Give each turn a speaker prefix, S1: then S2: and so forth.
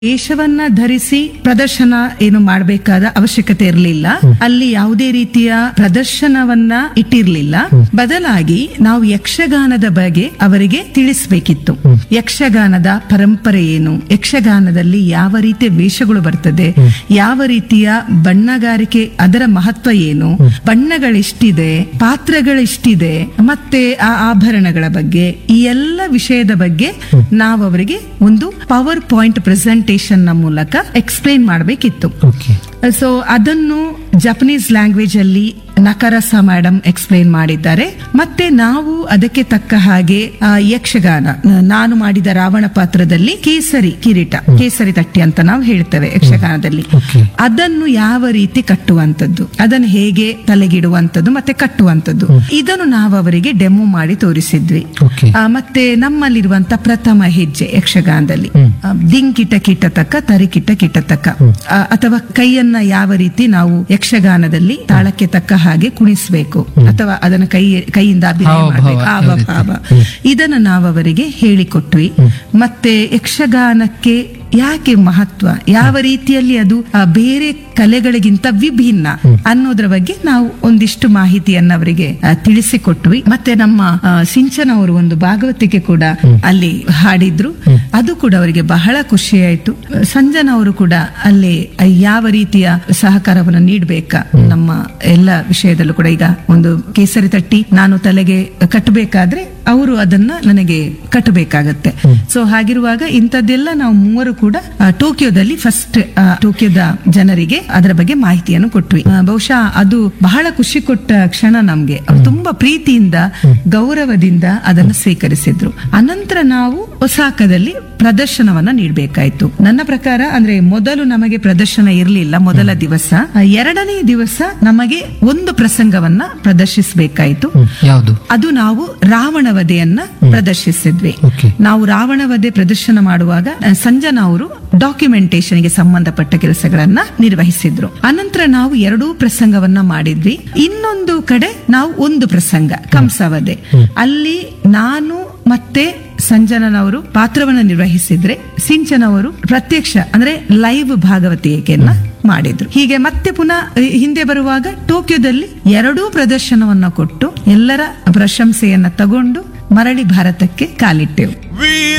S1: ವೇಷವನ್ನ ಧರಿಸಿ ಪ್ರದರ್ಶನ ಏನು ಮಾಡಬೇಕಾದ ಅವಶ್ಯಕತೆ ಇರಲಿಲ್ಲ ಅಲ್ಲಿ ಯಾವುದೇ ರೀತಿಯ ಪ್ರದರ್ಶನವನ್ನ ಇಟ್ಟಿರ್ಲಿಲ್ಲ ಬದಲಾಗಿ ನಾವು ಯಕ್ಷಗಾನದ ಬಗ್ಗೆ ಅವರಿಗೆ ತಿಳಿಸಬೇಕಿತ್ತು ಯಕ್ಷಗಾನದ ಪರಂಪರೆ ಏನು ಯಕ್ಷಗಾನದಲ್ಲಿ ಯಾವ ರೀತಿಯ ವೇಷಗಳು ಬರ್ತದೆ ಯಾವ ರೀತಿಯ ಬಣ್ಣಗಾರಿಕೆ ಅದರ ಮಹತ್ವ ಏನು ಬಣ್ಣಗಳೆಷ್ಟಿದೆ ಪಾತ್ರಗಳೆಷ್ಟಿದೆ ಮತ್ತೆ ಆ ಆಭರಣಗಳ ಬಗ್ಗೆ ಈ ಎಲ್ಲ ವಿಷಯದ ಬಗ್ಗೆ ನಾವು ಅವರಿಗೆ ಒಂದು ಪವರ್ ಪಾಯಿಂಟ್ ಪ್ರೆಸೆಂಟೇಶನ್ ನ ಮೂಲಕ ಎಕ್ಸ್ಪ್ಲೈನ್ ಮಾಡಬೇಕಿತ್ತು
S2: ಓಕೆ
S1: ಸೊ ಅದನ್ನು ಜಪನೀಸ್ ಲ್ಯಾಂಗ್ವೇಜ್ ಅಲ್ಲಿ ನಕರಸ ಮೇಡಮ್ ಎಕ್ಸ್ಪ್ಲೈನ್ ಮಾಡಿದ್ದಾರೆ ಮತ್ತೆ ನಾವು ಅದಕ್ಕೆ ತಕ್ಕ ಹಾಗೆ ಆ, ಯಕ್ಷಗಾನ ನ- ನಾನು ಮಾಡಿದ ರಾವಣ ಪಾತ್ರದಲ್ಲಿ ಕೇಸರಿ ಕಿರೀಟ ಕೇಸರಿ ತಟ್ಟಿ ಅಂತ ನಾವು ಹೇಳ್ತೇವೆ ಯಕ್ಷಗಾನದಲ್ಲಿ
S2: Okay.
S1: ಅದನ್ನು ಯಾವ ರೀತಿ ಕಟ್ಟುವಂತದ್ದು ಅದನ್ನು ಹೇಗೆ ತಲೆಗಿಡುವಂತದ್ದು ಮತ್ತೆ ಕಟ್ಟುವಂತದ್ದು ಇದನ್ನು ನಾವು ಅವರಿಗೆ ಡೆಮೋ ಮಾಡಿ ತೋರಿಸಿದ್ವಿ
S2: ಓಕೆ
S1: ಆ, ಮತ್ತೆ ನಮ್ಮಲ್ಲಿರುವಂತ ಪ್ರಥಮ ಹೆಜ್ಜೆ ಯಕ್ಷಗಾನದಲ್ಲಿ ಆ, ದಿಂಕಿಟ ಕಿಟ್ಟತಕ್ಕ ತರಿಕಿಟ ಕಿಟ್ಟತಕ್ಕ ಆ, ಅಥವಾ ಕೈಯನ್ನ ಯಾವ ರೀತಿ ನಾವು ಯಕ್ಷಗಾನದಲ್ಲಿ ತಾಳಕ್ಕೆ ತಕ್ಕ ಹಾಗೆ ಕುಣಿಸ್ಬೇಕು ಅಥವಾ ಅದನ್ನ ಕೈ ಕೈಯಿಂದ ಅಭಿನಯ
S2: ಹಾವಭಾವ,
S1: ಮಾಡ್ಬೇಕು
S2: ಯಾವ ರೀತಿ?
S1: ಹಾವಭಾವ ಇದನ್ನ ನಾವು ಅವರಿಗೆ ಹೇಳಿಕೊಟ್ವಿ ಮತ್ತೆ ಯಕ್ಷಗಾನಕ್ಕೆ ಯಾಕೆ ಮಹತ್ವ ಯಾವ ರೀತಿಯಲ್ಲಿ ಅದು ಆ, ಬೇರೆ ಕಲೆಗಳಿಗಿಂತ ವಿಭಿನ್ನ ಅನ್ನೋದ್ರ ಬಗ್ಗೆ ನಾವು ಒಂದಿಷ್ಟು ಮಾಹಿತಿಯನ್ನ ಅವರಿಗೆ ಆ, ತಿಳಿಸಿಕೊಟ್ವಿ ಮತ್ತೆ ನಮ್ಮ ಆ, ಸಿಂಚನ ಅವರು ಒಂದು ಭಾಗವತಿಕೆ ಕೂಡ ಅಲ್ಲಿ ಹಾಡಿದ್ರು ಅದು ಕೂಡ ಅವರಿಗೆ ಬಹಳ ಖುಷಿಯಾಯಿತು ಸಂಜನ ಅವರು ಕೂಡ ಅಲ್ಲಿ ಯಾವ ರೀತಿಯ ಸಹಕಾರವನ್ನು ನೀಡಬೇಕಾ ನಮ್ಮ ಎಲ್ಲ ವಿಷಯದಲ್ಲೂ ಕೂಡ ಈಗ ಒಂದು ಕೇಸರಿ ತಟ್ಟಿ ನಾನು ತಲೆಗೆ ಕಟ್ಟಬೇಕಾದ್ರೆ ಅವರು ಅದನ್ನ ನನಗೆ ಕಟ್ಟಬೇಕಾಗತ್ತೆ ಸೊ ಹಾಗಿರುವಾಗ ಇಂಥದ್ದೆಲ್ಲ ನಾವು ಮೂವರು ಕೂಡ ಆ, ಟೋಕಿಯೋದಲ್ಲಿ ಫಸ್ಟ್ ಟೋಕಿಯೋದ ಜನರಿಗೆ ಅದರ ಬಗ್ಗೆ ಮಾಹಿತಿಯನ್ನು ಕೊಟ್ವಿ ಆ, ಬಹುಶಃ ಅದು ಬಹಳ ಖುಷಿ ಕೊಟ್ಟ ಕ್ಷಣ ನಮ್ಗೆ ಅವ್ರು ತುಂಬಾ ಪ್ರೀತಿಯಿಂದ ಗೌರವದಿಂದ ಅದನ್ನು ಸ್ವೀಕರಿಸಿದ್ರು ಅನಂತರ ನಾವು ಒಸಾಕದಲ್ಲಿ ಪ್ರದರ್ಶನವನ್ನ ನೀಡಬೇಕಾಯ್ತು ನನ್ನ ಪ್ರಕಾರ ಅಂದ್ರೆ ಮೊದಲು ನಮಗೆ ಪ್ರದರ್ಶನ ಇರಲಿಲ್ಲ ಮೊದಲ ದಿವಸ ಆ, ಎರಡನೇ ದಿವಸ ನಮಗೆ ಒಂದು ಪ್ರಸಂಗವನ್ನ ಪ್ರದರ್ಶಿಸಬೇಕಾಯ್ತು
S2: ಯಾವುದು
S1: ಅದು ನಾವು ರಾವಣ ವಧೆಯನ್ನ ಪ್ರದರ್ಶಿಸಿದ್ವಿ
S2: ಓಕೆ
S1: ನಾವು ರಾವಣ ವಧೆ ಪ್ರದರ್ಶನ ಮಾಡುವಾಗ ಅಹ್, ಸಂಜನಾ ಅವರು ಡಾಕ್ಯುಮೆಂಟೇಶನ್ ಗೆ ಸಂಬಂಧಪಟ್ಟ ಕೆಲಸಗಳನ್ನ ನಿರ್ವಹಿಸಿದ್ರು ಅನಂತರ ನಾವು ಎರಡೂ ಪ್ರಸಂಗವನ್ನ ಮಾಡಿದ್ವಿ ಇನ್ನೊಂದು ಕಡೆ ನಾವು ಒಂದು ಪ್ರಸಂಗ ಕಂಸವಧೆ ಅಲ್ಲಿ ನಾನು ಮತ್ತೆ ಸಂಜನನವರು ಪಾತ್ರವನ್ನ ನಿರ್ವಹಿಸಿದ್ರೆ ಸಿಂಚನವರು ಪ್ರತ್ಯಕ್ಷ ಅಂದ್ರೆ ಲೈವ್ ಭಾಗವತಿಕೆಯನ್ನ ಮಾಡಿದ್ರು ಹೀಗೆ ಮತ್ತೆ ಪುನಃ ಅಹ್, ಹಿಂದೆ ಬರುವಾಗ ಟೋಕಿಯೋದಲ್ಲಿ ಎರಡೂ ಪ್ರದರ್ಶನವನ್ನ ಕೊಟ್ಟು ಎಲ್ಲರ ಪ್ರಶಂಸೆಯನ್ನ ತಗೊಂಡು ಮರಳಿ ಭಾರತಕ್ಕೆ ಕಾಲಿಟ್ಟೆವು
S3: ವೀರ